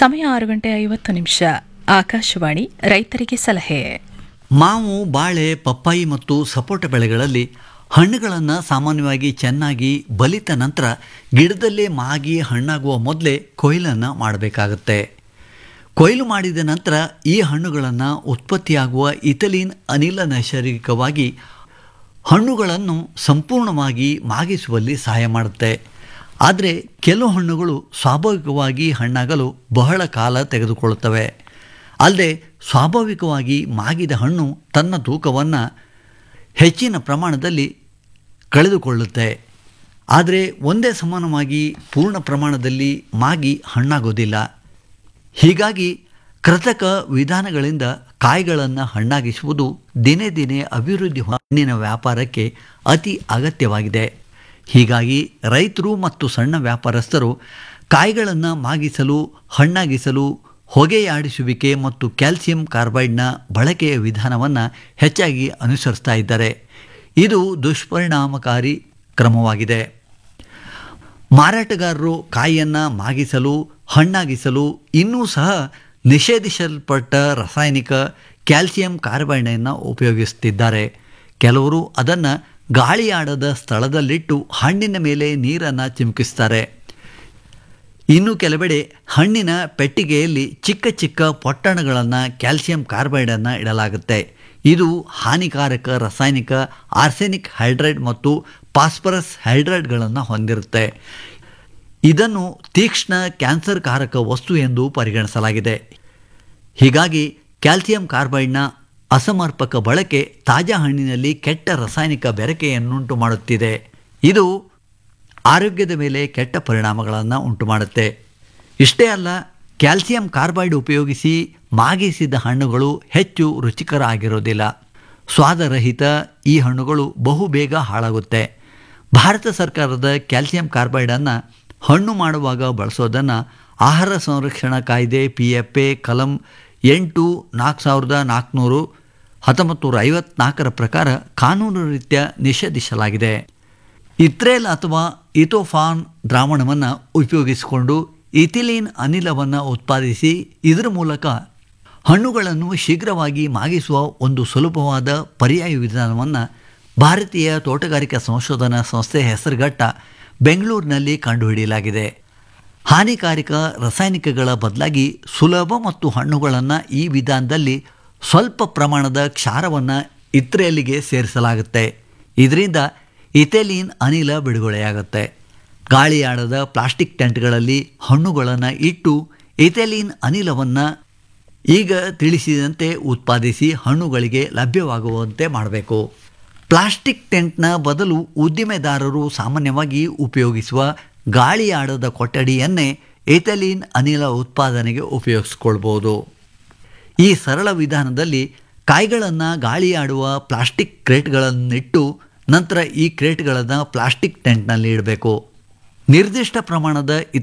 ಸಮಯ ಆರು ಗಂಟೆ ಐವತ್ತು ನಿಮಿಷ ಆಕಾಶವಾಣಿ ರೈತರಿಗೆ ಸಲಹೆ ಮಾವು ಬಾಳೆ ಪಪ್ಪಾಯಿ ಮತ್ತು ಸಪೋಟ ಬೆಳೆಗಳಲ್ಲಿ ಹಣ್ಣುಗಳನ್ನು ಸಾಮಾನ್ಯವಾಗಿ ಚೆನ್ನಾಗಿ ಬಲಿತ ನಂತರ ಗಿಡದಲ್ಲೇ ಮಾಗಿ ಹಣ್ಣಾಗುವ ಮೊದಲೇ ಕೊಯ್ಲನ್ನು ಮಾಡಬೇಕಾಗುತ್ತೆ ಕೊಯ್ಲು ಮಾಡಿದ ನಂತರ ಈ ಹಣ್ಣುಗಳನ್ನು ಉತ್ಪತ್ತಿಯಾಗುವ ಇಥಲೀನ್ ಅನಿಲ ನೈಸರ್ಗಿಕವಾಗಿ ಹಣ್ಣುಗಳನ್ನು ಸಂಪೂರ್ಣವಾಗಿ ಮಾಗಿಸುವಲ್ಲಿ ಸಹಾಯ ಮಾಡುತ್ತೆ ಆದರೆ ಕೆಲವು ಹಣ್ಣುಗಳು ಸ್ವಾಭಾವಿಕವಾಗಿ ಹಣ್ಣಾಗಲು ಬಹಳ ಕಾಲ ತೆಗೆದುಕೊಳ್ಳುತ್ತವೆ ಅಲ್ಲದೆ ಸ್ವಾಭಾವಿಕವಾಗಿ ಮಾಗಿದ ಹಣ್ಣು ತನ್ನ ತೂಕವನ್ನು ಹೆಚ್ಚಿನ ಪ್ರಮಾಣದಲ್ಲಿ ಕಳೆದುಕೊಳ್ಳುತ್ತೆ ಆದರೆ ಒಂದೇ ಸಮಾನವಾಗಿ ಪೂರ್ಣ ಪ್ರಮಾಣದಲ್ಲಿ ಮಾಗಿ ಹಣ್ಣಾಗೋದಿಲ್ಲ ಹೀಗಾಗಿ ಕೃತಕ ವಿಧಾನಗಳಿಂದ ಕಾಯಿಗಳನ್ನು ಹಣ್ಣಾಗಿಸುವುದು ದಿನೇ ದಿನೇ ಅಭಿವೃದ್ಧಿ ಹಣ್ಣಿನ ವ್ಯಾಪಾರಕ್ಕೆ ಅತಿ ಅಗತ್ಯವಾಗಿದೆ ಹೀಗಾಗಿ ರೈತರು ಮತ್ತು ಸಣ್ಣ ವ್ಯಾಪಾರಸ್ಥರು ಕಾಯಿಗಳನ್ನು ಮಾಗಿಸಲು ಹಣ್ಣಾಗಿಸಲು ಹೊಗೆಯಾಡಿಸುವಿಕೆ ಮತ್ತು ಕ್ಯಾಲ್ಸಿಯಂ ಕಾರ್ಬೈಡ್ನ ಬಳಕೆಯ ವಿಧಾನವನ್ನು ಹೆಚ್ಚಾಗಿ ಅನುಸರಿಸ್ತಾ ಇದ್ದಾರೆ ಇದು ದುಷ್ಪರಿಣಾಮಕಾರಿ ಕ್ರಮವಾಗಿದೆ ಮಾರಾಟಗಾರರು ಕಾಯಿಯನ್ನು ಮಾಗಿಸಲು ಹಣ್ಣಾಗಿಸಲು ಇನ್ನೂ ಸಹ ನಿಷೇಧಿಸಲ್ಪಟ್ಟ ರಾಸಾಯನಿಕ ಕ್ಯಾಲ್ಸಿಯಂ ಕಾರ್ಬೈಡನ್ನು ಉಪಯೋಗಿಸುತ್ತಿದ್ದಾರೆ ಕೆಲವರು ಅದನ್ನು ಗಾಳಿಯಾಡದ ಸ್ಥಳದಲ್ಲಿಟ್ಟು ಹಣ್ಣಿನ ಮೇಲೆ ನೀರನ್ನು ಚಿಮುಕಿಸ್ತಾರೆ ಇನ್ನು ಕೆಲವೆಡೆ ಹಣ್ಣಿನ ಪೆಟ್ಟಿಗೆಯಲ್ಲಿ ಚಿಕ್ಕ ಚಿಕ್ಕ ಪೊಟ್ಟಣಗಳನ್ನು ಕ್ಯಾಲ್ಸಿಯಂ ಕಾರ್ಬೈಡನ್ನು ಇಡಲಾಗುತ್ತೆ ಇದು ಹಾನಿಕಾರಕ ರಾಸಾಯನಿಕ ಆರ್ಸೆನಿಕ್ ಹೈಡ್ರೈಡ್ ಮತ್ತು ಫಾಸ್ಫರಸ್ ಹೈಡ್ರೈಡ್ಗಳನ್ನು ಹೊಂದಿರುತ್ತೆ ಇದನ್ನು ತೀಕ್ಷ್ಣ ಕ್ಯಾನ್ಸರ್ ಕಾರಕ ವಸ್ತು ಎಂದು ಪರಿಗಣಿಸಲಾಗಿದೆ ಹೀಗಾಗಿ ಕ್ಯಾಲ್ಸಿಯಂ ಕಾರ್ಬೈಡ್ನ ಅಸಮರ್ಪಕ ಬಳಕೆ ತಾಜಾ ಹಣ್ಣಿನಲ್ಲಿ ಕೆಟ್ಟ ರಾಸಾಯನಿಕ ಬೆರಕೆಯನ್ನುಂಟು ಮಾಡುತ್ತಿದೆ ಇದು ಆರೋಗ್ಯದ ಮೇಲೆ ಕೆಟ್ಟ ಪರಿಣಾಮಗಳನ್ನು ಉಂಟು ಮಾಡುತ್ತೆ ಇಷ್ಟೇ ಅಲ್ಲ ಕ್ಯಾಲ್ಸಿಯಂ ಕಾರ್ಬೈಡ್ ಉಪಯೋಗಿಸಿ ಮಾಗಿಸಿದ ಹಣ್ಣುಗಳು ಹೆಚ್ಚು ರುಚಿಕರ ಆಗಿರೋದಿಲ್ಲ ಸ್ವಾದರಹಿತ ಈ ಹಣ್ಣುಗಳು ಬಹುಬೇಗ ಹಾಳಾಗುತ್ತೆ ಭಾರತ ಸರ್ಕಾರದ ಕ್ಯಾಲ್ಸಿಯಂ ಕಾರ್ಬೈಡನ್ನು ಹಣ್ಣು ಮಾಡುವಾಗ ಬಳಸೋದನ್ನು ಆಹಾರ ಸಂರಕ್ಷಣಾ ಕಾಯ್ದೆ ಪಿ ಎಫ್ ಎ ಕಲಂ ಎಂಟು ನಾಲ್ಕು ಸಾವಿರದ ನಾಲ್ಕುನೂರು ಹತ್ತೊಂಬತ್ತು ನೂರ ಐವತ್ನಾಲ್ಕರ ಪ್ರಕಾರ ಕಾನೂನು ರೀತ್ಯ ನಿಷೇಧಿಸಲಾಗಿದೆ ಇತ್ರೇಲ್ ಅಥವಾ ಇಥೋಫಾನ್ ದ್ರಾವಣವನ್ನು ಉಪಯೋಗಿಸಿಕೊಂಡು ಇಥಿಲೀನ್ ಅನಿಲವನ್ನು ಉತ್ಪಾದಿಸಿ ಇದರ ಮೂಲಕ ಹಣ್ಣುಗಳನ್ನು ಶೀಘ್ರವಾಗಿ ಮಾಗಿಸುವ ಒಂದು ಸುಲಭವಾದ ಪರ್ಯಾಯ ವಿಧಾನವನ್ನು ಭಾರತೀಯ ತೋಟಗಾರಿಕಾ ಸಂಶೋಧನಾ ಸಂಸ್ಥೆ ಹೆಸರುಗಟ್ಟ ಬೆಂಗಳೂರಿನಲ್ಲಿ ಕಂಡುಹಿಡಿಯಲಾಗಿದೆ ಹಾನಿಕಾರಕ ರಾಸಾಯನಿಕಗಳ ಬದಲಾಗಿ ಸುಲಭ ಮತ್ತು ಹಣ್ಣುಗಳನ್ನು ಈ ವಿಧಾನದಲ್ಲಿ ಸ್ವಲ್ಪ ಪ್ರಮಾಣದ ಕ್ಷಾರವನ್ನು ಇತ್ರೆಯಲ್ಲಿಗೆ ಸೇರಿಸಲಾಗುತ್ತೆ ಇದರಿಂದ ಇಥೆಲೀನ್ ಅನಿಲ ಬಿಡುಗಡೆಯಾಗುತ್ತೆ ಗಾಳಿಯಾಡದ ಪ್ಲಾಸ್ಟಿಕ್ ಟೆಂಟ್ಗಳಲ್ಲಿ ಹಣ್ಣುಗಳನ್ನು ಇಟ್ಟು ಇಥೆಲೀನ್ ಅನಿಲವನ್ನು ಈಗ ತಿಳಿಸಿದಂತೆ ಉತ್ಪಾದಿಸಿ ಹಣ್ಣುಗಳಿಗೆ ಲಭ್ಯವಾಗುವಂತೆ ಮಾಡಬೇಕು ಪ್ಲಾಸ್ಟಿಕ್ ಟೆಂಟ್ನ ಬದಲು ಉದ್ದಿಮೆದಾರರು ಸಾಮಾನ್ಯವಾಗಿ ಉಪಯೋಗಿಸುವ ಗಾಳಿಯಾಡದ ಕೊಠಡಿಯನ್ನೇ ಎಥಲೀನ್ ಅನಿಲ ಉತ್ಪಾದನೆಗೆ ಉಪಯೋಗಿಸ್ಕೊಳ್ಬೋದು ಈ ಸರಳ ವಿಧಾನದಲ್ಲಿ ಕಾಯಿಗಳನ್ನು ಗಾಳಿಯಾಡುವ ಪ್ಲಾಸ್ಟಿಕ್ ಕ್ರೇಟ್ಗಳನ್ನಿಟ್ಟು ನಂತರ ಈ ಕ್ರೇಟ್ಗಳನ್ನು ಪ್ಲಾಸ್ಟಿಕ್ ಟೆಂಟ್ನಲ್ಲಿ ಇಡಬೇಕು ನಿರ್ದಿಷ್ಟ ಪ್ರಮಾಣದ